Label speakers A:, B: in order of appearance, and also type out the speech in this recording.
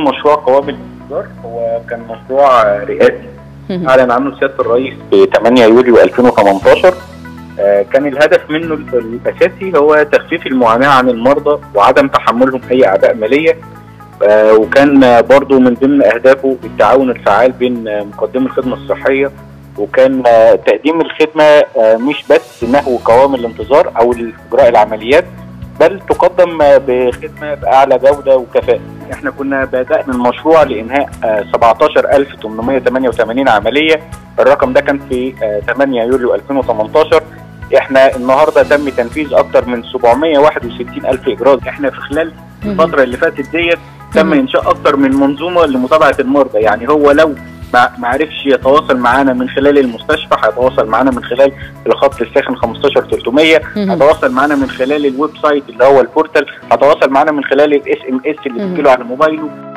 A: مشروع قوام الانتظار هو كان مشروع رئاسي اعلن عنه سياده الرئيس في 8 يوليو 2018 آه، كان الهدف منه الاساسي هو تخفيف المعاناه عن المرضى وعدم تحملهم اي اعباء ماليه آه، وكان برضو من ضمن اهدافه التعاون الفعال بين مقدمي الخدمه الصحيه وكان آه، تقديم الخدمه آه، مش بس نحو قوام الانتظار او اجراء العمليات بل تقدم آه، بخدمه باعلى جوده وكفاءه. احنا كنا بدانا المشروع لانهاء آه، 17888 عمليه الرقم ده كان في آه، 8 يوليو 2018 احنا النهارده تم تنفيذ اكثر من 761 الف اجراء احنا في خلال الفتره اللي فاتت ديت تم
B: مم.
A: انشاء اكثر من منظومه لمتابعه المرضى يعني هو لو ما ما عرفش يتواصل معانا من خلال المستشفى هيتواصل معانا من خلال الخط الساخن 15300
B: مهم.
A: هتواصل معانا من خلال الويب سايت اللي هو البورتال هتواصل معانا من خلال الاس ام اس اللي
B: مم.
A: بتجيله على موبايله